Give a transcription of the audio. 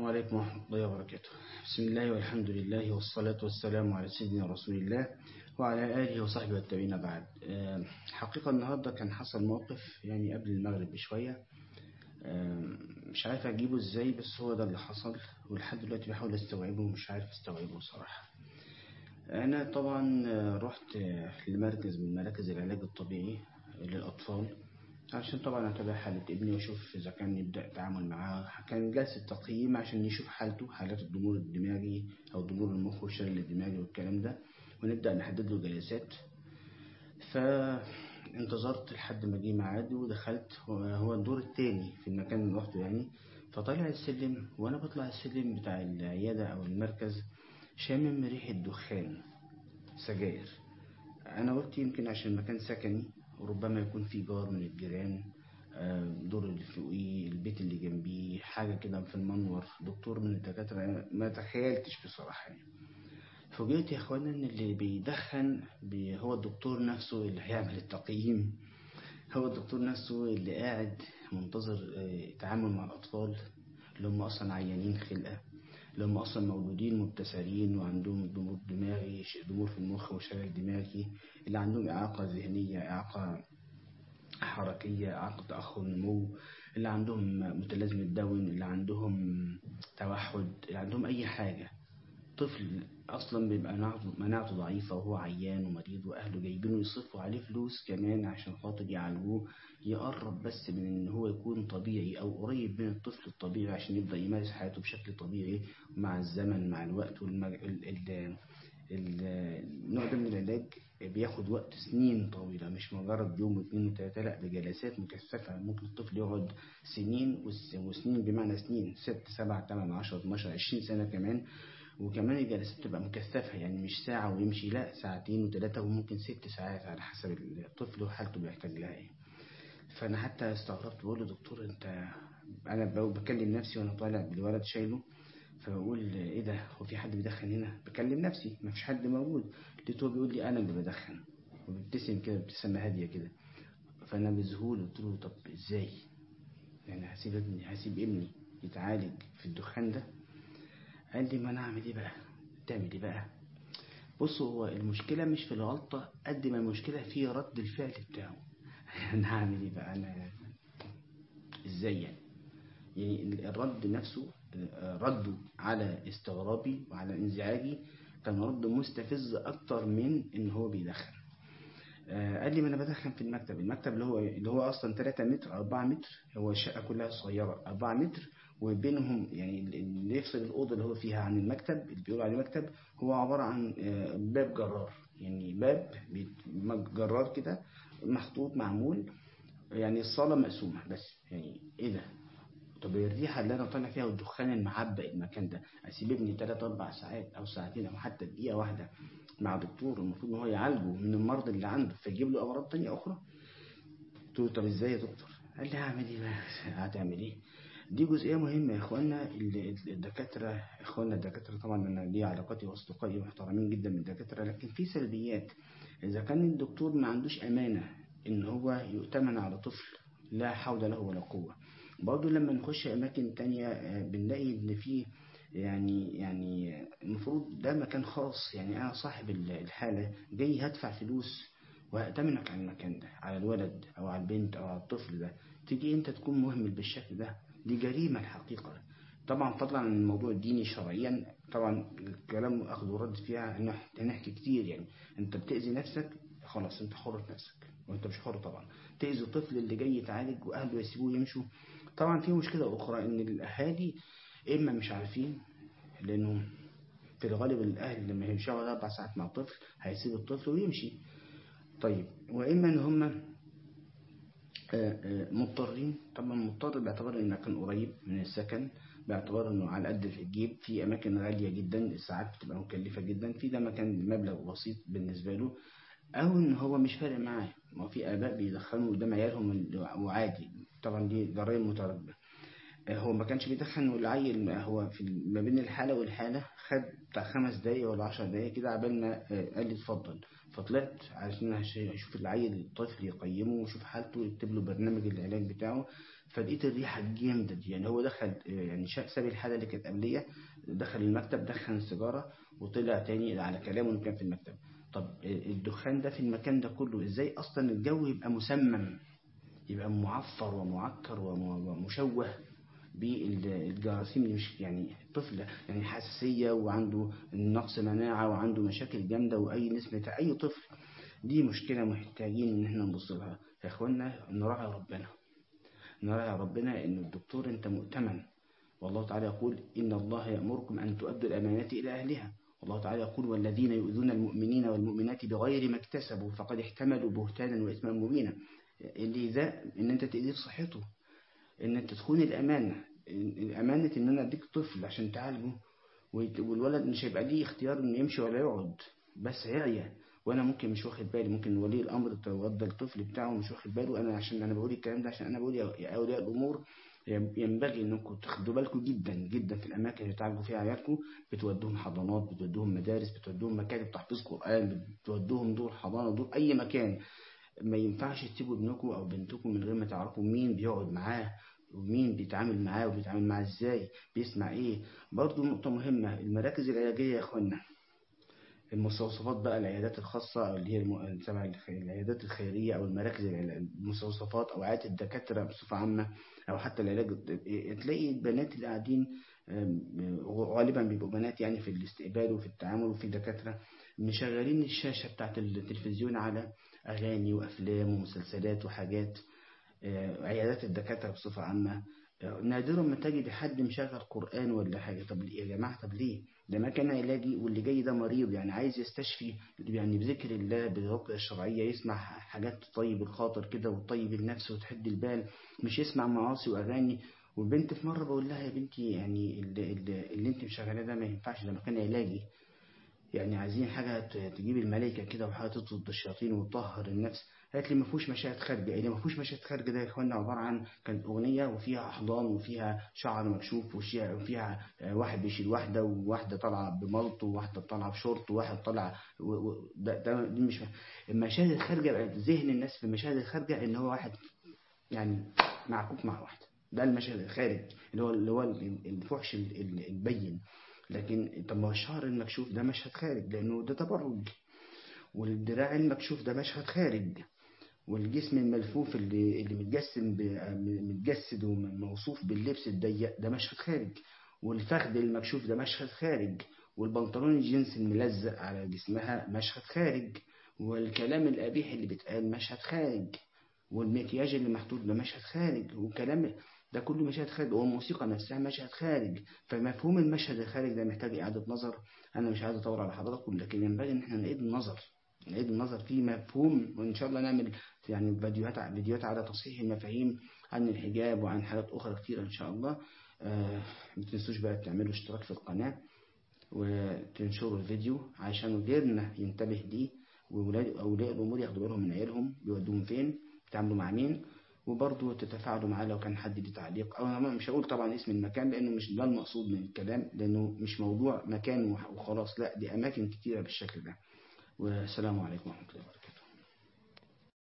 عليكم ورحمة الله وبركاته بسم الله والحمد لله والصلاة والسلام على سيدنا رسول الله وعلى آله وصحبه والتابعين بعد حقيقة النهاردة كان حصل موقف يعني قبل المغرب بشوية مش عارف أجيبه إزاي بس هو ده اللي حصل ولحد دلوقتي بحاول أستوعبه ومش عارف أستوعبه صراحة أنا طبعا رحت لمركز من مراكز العلاج الطبيعي للأطفال عشان طبعا أتابع حالة ابني وأشوف إذا كان يبدأ التعامل معاه كان جلسة تقييم عشان يشوف حالته حالات الضمور الدماغي أو ضمور المخ والشلل الدماغي والكلام ده ونبدأ نحدد له جلسات فانتظرت لحد ما جه ميعاد ودخلت هو الدور التاني في المكان اللي رحته يعني فطلع السلم وأنا بطلع السلم بتاع العيادة أو المركز شامم ريحة دخان سجاير أنا قلت يمكن عشان المكان سكني وربما يكون في جار من الجيران دور اللي فوقيه البيت اللي جنبيه حاجة كده في المنور دكتور من الدكاترة ما تخيلتش بصراحة يعني فوجئت يا اخوانا ان اللي بيدخن بي هو الدكتور نفسه اللي هيعمل التقييم هو الدكتور نفسه اللي قاعد منتظر التعامل مع الأطفال اللي هم أصلا عيانين خلقة اللي هم أصلا مولودين مبتسرين وعندهم ضمور دماغي ضمور في المخ وشلل دماغي اللي عندهم إعاقة ذهنية إعاقة حركية إعاقة تأخر النمو اللي عندهم متلازمة داون اللي عندهم توحد اللي عندهم أي حاجة طفل أصلا بيبقى مناعته ضعيفة وهو عيان ومريض وأهله جايبينه يصرفوا عليه فلوس كمان عشان خاطر يعالجوه يقرب بس من إن هو يكون طبيعي أو قريب من الطفل الطبيعي عشان يبدأ يمارس حياته بشكل طبيعي مع الزمن مع الوقت والمج... ال... ال... النوع ده من العلاج بياخد وقت سنين طويلة مش مجرد يوم واثنين وثلاثة لا ده جلسات مكثفة ممكن الطفل يقعد سنين وسنين بمعنى سنين ست سبع تمن عشر 12 عشرين سنة كمان وكمان الجلسات تبقى مكثفة يعني مش ساعة ويمشي لا ساعتين وثلاثة وممكن ست ساعات على حسب الطفل وحالته بيحتاج لها ايه فأنا حتى استغربت بقول له دكتور أنت أنا بكلم نفسي وأنا طالع بالولد شايله فبقول ايه ده هو في حد بيدخن هنا بكلم نفسي ما فيش حد موجود لقيته بيقول لي انا اللي بدخن وبيبتسم كده ابتسامه هاديه كده فانا بذهول قلت له طب ازاي يعني هسيب ابني هسيب ابني يتعالج في الدخان ده قال لي ما انا اعمل ايه بقى تعمل ايه بقى بصوا هو المشكله مش في الغلطه قد ما المشكله في رد الفعل بتاعه انا هعمل ايه بقى انا ازاي يعني يعني الرد نفسه رده على استغرابي وعلى انزعاجي كان رد مستفز اكتر من ان هو بيدخن قال لي ما انا بدخن في المكتب المكتب اللي هو اللي هو اصلا 3 متر 4 متر هو الشقه كلها صغيره 4 متر وبينهم يعني اللي يفصل الاوضه اللي هو فيها عن المكتب اللي بيقولوا عليه مكتب هو عباره عن باب جرار يعني باب جرار كده محطوط معمول يعني الصاله مقسومه بس يعني ايه ده طب الريحة اللي أنا طالع فيها والدخان المعبى المكان ده أسيب ابني تلات أربع ساعات أو ساعتين أو حتى دقيقة واحدة مع دكتور المفروض إن هو يعالجه من المرض اللي عنده فيجيب له أمراض تانية أخرى قلت له طب إزاي يا دكتور؟ قال لي هعمل إيه بقى؟ هتعمل إيه؟ دي جزئية مهمة يا إخوانا الدكاترة إخوانا الدكاترة طبعا أنا لي علاقاتي وأصدقائي محترمين جدا من الدكاترة لكن في سلبيات إذا كان الدكتور ما عندوش أمانة إن هو يؤتمن على طفل لا حول له ولا قوة برضه لما نخش أماكن تانية بنلاقي إن في يعني يعني المفروض ده مكان خاص يعني أنا صاحب الحالة جاي هدفع فلوس وهأتمنك على المكان ده على الولد أو على البنت أو على الطفل ده تيجي أنت تكون مهمل بالشكل ده دي جريمة الحقيقة طبعا فضلا عن الموضوع الديني شرعيا طبعا الكلام أخذ ورد فيها هنحكي كتير يعني أنت بتأذي نفسك خلاص أنت حر في نفسك وأنت مش حر طبعا تأذي الطفل اللي جاي يتعالج وأهله يسيبوه يمشوا طبعا في مشكلة أخرى إن الأهالي إما مش عارفين لأنه في الغالب الأهل لما يمشوا أربع ساعات مع الطفل هيسيب الطفل ويمشي طيب وإما إن هم مضطرين طبعا مضطر باعتبار إن المكان قريب من السكن باعتبار إنه على قد الجيب في أماكن غالية جدا الساعات بتبقى مكلفة جدا في ده مكان مبلغ بسيط بالنسبة له أو إن هو مش فارق معاه ما في آباء بيدخلوا قدام عيالهم وعادي طبعا دي جرائم مترتبة هو ما كانش بيدخن والعيل هو في ما بين الحالة والحالة خد بتاع خمس دقايق ولا عشر دقايق كده عبال ما قال لي اتفضل فطلعت عشان اشوف العيل الطفل يقيمه ويشوف حالته ويكتب له برنامج العلاج بتاعه فلقيت الريحة الجامدة دي يعني هو دخل يعني شا- ساب الحالة اللي كانت قبلية دخل المكتب دخن السيجارة وطلع تاني على كلامه انه كان في المكتب طب الدخان ده في المكان ده كله ازاي اصلا الجو يبقى مسمم يبقى معفر ومعكر وم- ومشوه بالجراثيم اللي مش يعني طفل يعني حساسية وعنده نقص مناعة وعنده مشاكل جامدة وأي نسبة أي طفل دي مشكلة محتاجين إن احنا نبص لها يا إخوانا نراعي ربنا نراعي ربنا إن الدكتور أنت مؤتمن والله تعالى يقول إن الله يأمركم أن تؤدوا الأمانات إلى أهلها والله تعالى يقول والذين يؤذون المؤمنين والمؤمنات بغير ما اكتسبوا فقد احتملوا بهتانا وإثما مبينا اللي ده إن أنت تأذيه في صحته إن أنت تخون الأمانة الأمانة إن أنا أديك طفل عشان تعالجه ويت- والولد مش هيبقى ليه اختيار إنه يمشي ولا يقعد بس هي وأنا ممكن مش واخد بالي ممكن ولي الأمر تودى الطفل بتاعه مش واخد باله أنا عشان أنا بقول الكلام ده عشان أنا بقول يا يا أولياء الأمور ينبغي انكم تاخدوا بالكم جدا جدا في الاماكن اللي تعالجوا فيها عيالكم بتودوهم حضانات بتودوهم مدارس بتودوهم مكاتب تحفيظ قران بتودوهم دور حضانه دور اي مكان ما ينفعش تسيبوا ابنكم او بنتكم من غير ما تعرفوا مين بيقعد معاه ومين بيتعامل معاه وبيتعامل معاه ازاي بيسمع ايه برضو نقطة مهمة المراكز العلاجية يا اخوانا المستوصفات بقى العيادات الخاصة أو اللي هي الم- تبع الخ- العيادات الخيرية أو المراكز العلا- المستوصفات أو عيادات الدكاترة بصفة عامة أو حتى العلاج تلاقي البنات اللي قاعدين آم، غالبا بيبقوا بنات يعني في الاستقبال وفي التعامل وفي دكاترة مشغلين الشاشة بتاعت التلفزيون على أغاني وأفلام ومسلسلات وحاجات آه، عيادات الدكاترة بصفة عامة آه، نادرا ما تجد حد مشغل قرآن ولا حاجة طب ليه يا جماعة طب ليه ده مكان علاجي واللي جاي ده مريض يعني عايز يستشفي يعني بذكر الله بالرقية الشرعية يسمع حاجات تطيب الخاطر كده وتطيب النفس وتحد البال مش يسمع معاصي وأغاني والبنت في مرة بقول لها يا بنتي يعني اللي, اللي, اللي انت مشغلاه ده ما ينفعش ده مكان علاجي يعني عايزين حاجة ت- تجيب الملائكة كده وحاجة تطرد الشياطين وتطهر النفس قالت لي ما فيهوش مشاهد خارجة اللي ما فيهوش مشاهد خارجة ده يا اخوانا عبارة عن كانت أغنية وفيها أحضان وفيها شعر مكشوف وشيع- وفيها آه، واحد بيشيل واحدة وواحدة طالعة بملط وواحدة طالعة بشورت وواحد طالع و- و- ده, ده دي مش المشاهد الخارجة بقت ذهن الناس في المشاهد الخارجة إن هو واحد يعني معكوك مع واحدة ده المشهد الخارج اللي هو اللي هو الفحش ال- ال- البين لكن طب ما هو الشعر المكشوف ده مشهد خارج لأنه ده تبرج والدراع المكشوف ده مشهد خارج والجسم الملفوف اللي اللي متجسم ب- متجسد وموصوف باللبس الضيق ده مشهد خارج والفخذ المكشوف ده مشهد خارج والبنطلون الجينز الملزق على جسمها مشهد خارج والكلام القبيح اللي بيتقال مشهد خارج والمكياج اللي محطوط ده مشهد خارج والكلام ده كله مشهد خارج والموسيقى نفسها مشهد خارج فمفهوم المشهد الخارج ده محتاج إعادة نظر أنا مش عايز أطول على حضراتكم لكن ينبغي إن احنا نعيد النظر نعيد النظر في مفهوم وإن شاء الله نعمل يعني فيديوهات فيديوهات على تصحيح المفاهيم عن الحجاب وعن حاجات أخرى كتير إن شاء الله آه ما تنسوش بقى تعملوا اشتراك في القناة وتنشروا الفيديو عشان غيرنا ينتبه ليه وولاد أولياء الأمور ياخدوا بالهم من عيالهم بيودوهم فين بيتعاملوا مع مين وبرضه تتفاعلوا معاه لو كان حد ليه تعليق أو أنا مش هقول طبعا اسم المكان لأنه مش ده المقصود من الكلام لأنه مش موضوع مكان وخلاص لا دي أماكن كتيرة بالشكل ده والسلام عليكم ورحمة الله وبركاته